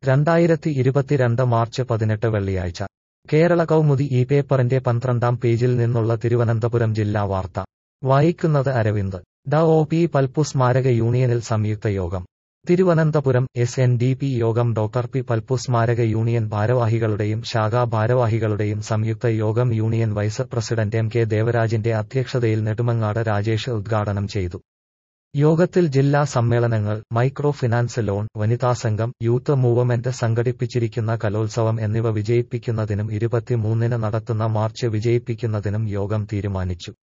രണ്ടായിരത്തി ഇരുപത്തിരണ്ട് മാർച്ച് പതിനെട്ട് വെള്ളിയാഴ്ച കേരള കൗമുദി ഈ പേപ്പറിന്റെ പന്ത്രണ്ടാം പേജിൽ നിന്നുള്ള തിരുവനന്തപുരം ജില്ലാ വാർത്ത വായിക്കുന്നത് അരവിന്ദ് ഡ ഒ പി പൽപ്പു സ്മാരക യൂണിയനിൽ സംയുക്ത യോഗം Thiruvananthapuram S N D P യോഗം ഡോക്ടർ പി പൽപ്പു സ്മാരക യൂണിയൻ ഭാരവാഹികളുടെയും ശാഖാ ഭാരവാഹികളുടെയും സംയുക്ത യോഗം union vice president M K ദേവരാജിന്റെ അധ്യക്ഷതയിൽ നെടുമങ്ങാട് രാജേഷ് ഉദ്ഘാടനം ചെയ്തു യോഗത്തിൽ ജില്ലാ സമ്മേളനങ്ങൾ മൈക്രോ ഫിനാൻസ് ലോൺ വനിതാസംഘം യൂത്ത് മൂവ്മെന്റ് സംഘടിപ്പിച്ചിരിക്കുന്ന കലോത്സവം എന്നിവ വിജയിപ്പിക്കുന്നതിനും ഇരുപത്തിമൂന്നിന് നടത്തുന്ന മാർച്ച് വിജയിപ്പിക്കുന്നതിനും യോഗം തീരുമാനിച്ചു